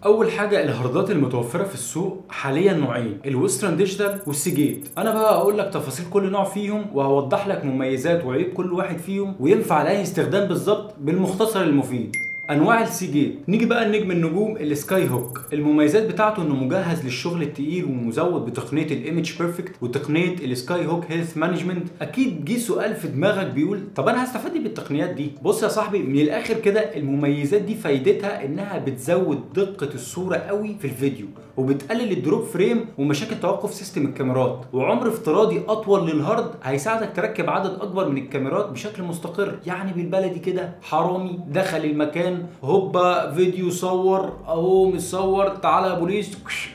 اول حاجه الهاردات المتوفره في السوق حاليا نوعين الويسترن ديجيتال والسيجيت انا بقى هقول لك تفاصيل كل نوع فيهم وهوضح لك مميزات وعيوب كل واحد فيهم وينفع لاي استخدام بالظبط بالمختصر المفيد انواع السيجيت نيجي بقى النجم النجوم السكاي هوك المميزات بتاعته انه مجهز للشغل التقيل ومزود بتقنيه الايمج بيرفكت وتقنيه السكاي هوك هيلث مانجمنت اكيد جه سؤال في دماغك بيقول طب انا هستفاد ايه بالتقنيات دي بص يا صاحبي من الاخر كده المميزات دي فايدتها انها بتزود دقه الصوره قوي في الفيديو وبتقلل الدروب فريم ومشاكل توقف سيستم الكاميرات وعمر افتراضي اطول للهارد هيساعدك تركب عدد اكبر من الكاميرات بشكل مستقر يعني بالبلدي كده حرامي دخل المكان هوبا فيديو صور اهو متصور تعالى يا بوليس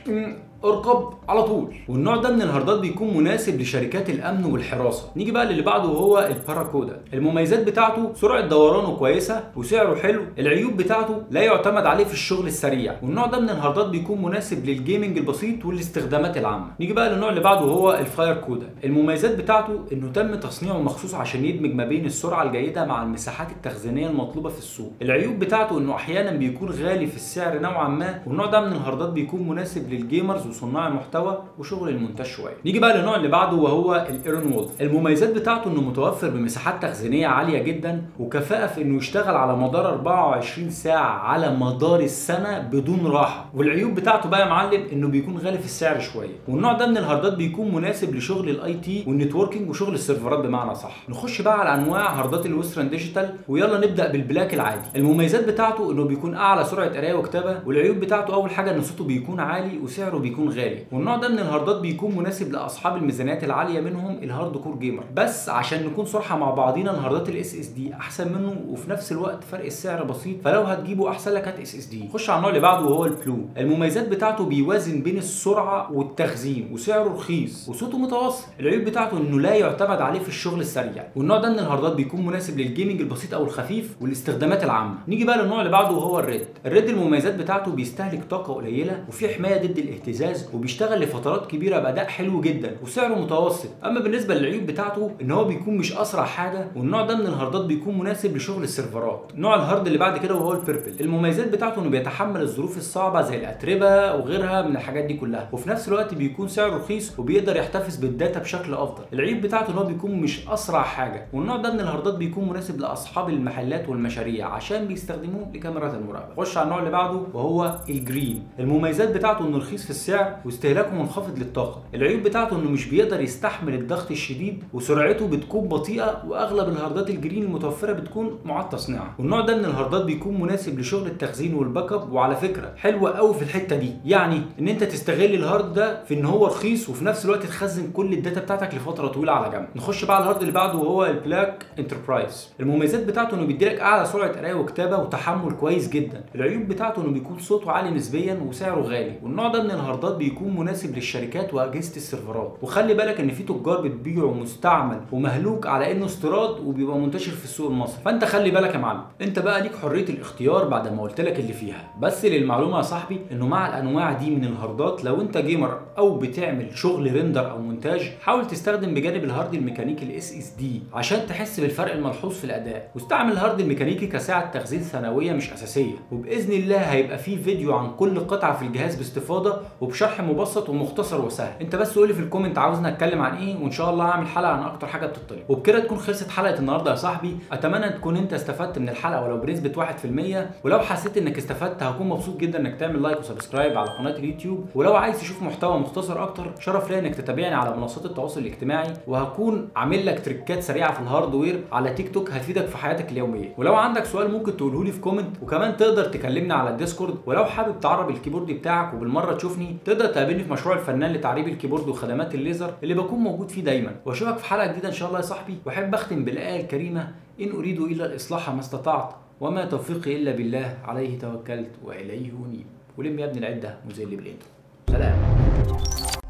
اركب على طول والنوع ده من الهاردات بيكون مناسب لشركات الامن والحراسه نيجي بقى للي بعده وهو الباراكودا المميزات بتاعته سرعه دورانه كويسه وسعره حلو العيوب بتاعته لا يعتمد عليه في الشغل السريع والنوع ده من الهاردات بيكون مناسب للجيمنج البسيط والاستخدامات العامه نيجي بقى للنوع اللي بعده وهو الفاير كودا المميزات بتاعته انه تم تصنيعه مخصوص عشان يدمج ما بين السرعه الجيده مع المساحات التخزينيه المطلوبه في السوق العيوب بتاعته انه احيانا بيكون غالي في السعر نوعا ما والنوع ده من الهاردات بيكون مناسب للجيمرز وصناع المحتوى وشغل المونتاج شويه نيجي بقى للنوع اللي بعده وهو الايرون وولف المميزات بتاعته انه متوفر بمساحات تخزينيه عاليه جدا وكفاءه في انه يشتغل على مدار 24 ساعه على مدار السنه بدون راحه والعيوب بتاعته بقى يا معلم انه بيكون غالي في السعر شويه والنوع ده من الهاردات بيكون مناسب لشغل الاي تي والنتوركينج وشغل السيرفرات بمعنى صح نخش بقى على انواع هاردات الويسترن ديجيتال ويلا نبدا بالبلاك العادي المميزات بتاعته انه بيكون اعلى سرعه قرايه وكتابه والعيوب بتاعته اول حاجه ان صوته بيكون عالي وسعره بيكون غالي والنوع ده من الهاردات بيكون مناسب لاصحاب الميزانيات العاليه منهم الهارد كور جيمر بس عشان نكون صراحه مع بعضينا الهاردات الاس اس دي احسن منه وفي نفس الوقت فرق السعر بسيط فلو هتجيبه احسن لك هات اس اس دي خش على النوع اللي بعده وهو البلو المميزات بتاعته بيوازن بين السرعه والتخزين وسعره رخيص وصوته متوسط العيوب بتاعته انه لا يعتمد عليه في الشغل السريع والنوع ده من الهاردات بيكون مناسب للجيمنج البسيط او الخفيف والاستخدامات العامه نيجي بقى للنوع اللي بعده وهو الريد الريد المميزات بتاعته بيستهلك طاقه قليله وفي حمايه ضد الاهتزاز وبيشتغل لفترات كبيره باداء حلو جدا وسعره متوسط اما بالنسبه للعيوب بتاعته ان هو بيكون مش اسرع حاجه والنوع ده من الهاردات بيكون مناسب لشغل السيرفرات نوع الهارد اللي بعد كده وهو البيربل المميزات بتاعته انه بيتحمل الظروف الصعبه زي الاتربه وغيرها من الحاجات دي كلها وفي نفس الوقت بيكون سعره رخيص وبيقدر يحتفظ بالداتا بشكل افضل العيب بتاعته ان هو بيكون مش اسرع حاجه والنوع ده من الهاردات بيكون مناسب لاصحاب المحلات والمشاريع عشان بيستخدموه لكاميرات المراقبه خش على النوع اللي بعده وهو الجرين المميزات بتاعته انه رخيص في السعر واستهلاكه منخفض للطاقه العيوب بتاعته انه مش بيقدر يستحمل الضغط الشديد وسرعته بتكون بطيئه واغلب الهاردات الجرين المتوفره بتكون معاد تصنيعها والنوع ده من الهاردات بيكون مناسب لشغل التخزين والباك اب وعلى فكره حلوه قوي في الحته دي يعني ان انت تستغل الهارد ده في ان هو رخيص وفي نفس الوقت تخزن كل الداتا بتاعتك لفتره طويله على جنب نخش بقى على الهارد اللي بعده وهو البلاك انتربرايز المميزات بتاعته انه بيديلك اعلى سرعه قرايه وكتابه وتحمل كويس جدا العيوب بتاعته انه بيكون صوته عالي نسبيا وسعره غالي والنوع ده من الهاردات بيكون مناسب للشركات واجهزه السيرفرات وخلي بالك ان في تجار بتبيعه مستعمل ومهلوك على انه استيراد وبيبقى منتشر في السوق المصري فانت خلي بالك يا معلم انت بقى ليك حريه الاختيار بعد ما قلت لك اللي فيها بس للمعلومه يا صاحبي انه مع الانواع دي من الهاردات لو انت جيمر او بتعمل شغل ريندر او مونتاج حاول تستخدم بجانب الهارد الميكانيكي الاس اس دي عشان تحس بالفرق الملحوظ في الاداء واستعمل الهارد الميكانيكي كساعه تخزين ثانويه مش اساسيه وباذن الله هيبقى فيه فيديو عن كل قطعه في الجهاز باستفاضه وبشرح مبسط ومختصر وسهل انت بس قول لي في الكومنت عاوزنا اتكلم عن ايه وان شاء الله هعمل حلقه عن اكتر حاجه بتطلب وبكده تكون خلصت حلقه النهارده يا صاحبي اتمنى تكون انت استفدت من الحلقه ولو بنسبه 1% ولو حسيت انك استفدت هكون مبسوط جدا انك تعمل لايك وسبسكرايب على قناه اليوتيوب ولو عايز تشوف محتوى مختصر اكتر شرف ليا انك تتابعني على منصات التواصل الاجتماعي وهكون عامل لك تريكات سريعه في الهاردوير على تيك توك هتفيدك في حياتك اليوميه ولو عندك سؤال ممكن تقوله لي في كومنت وكمان تقدر تكلمني على الديسكورد ولو حابب تعرب الكيبورد بتاعك وبالمره تشوفني تقدر تقابلني في مشروع الفنان لتعريب الكيبورد وخدمات الليزر اللي بكون موجود فيه دايما واشوفك في حلقه جديده ان شاء الله يا صاحبي واحب اختم بالايه الكريمه ان اريد الا الاصلاح ما استطعت وما توفيقي الا بالله عليه توكلت واليه انيب ولم يا ابن العده مزيل بالانترو سلام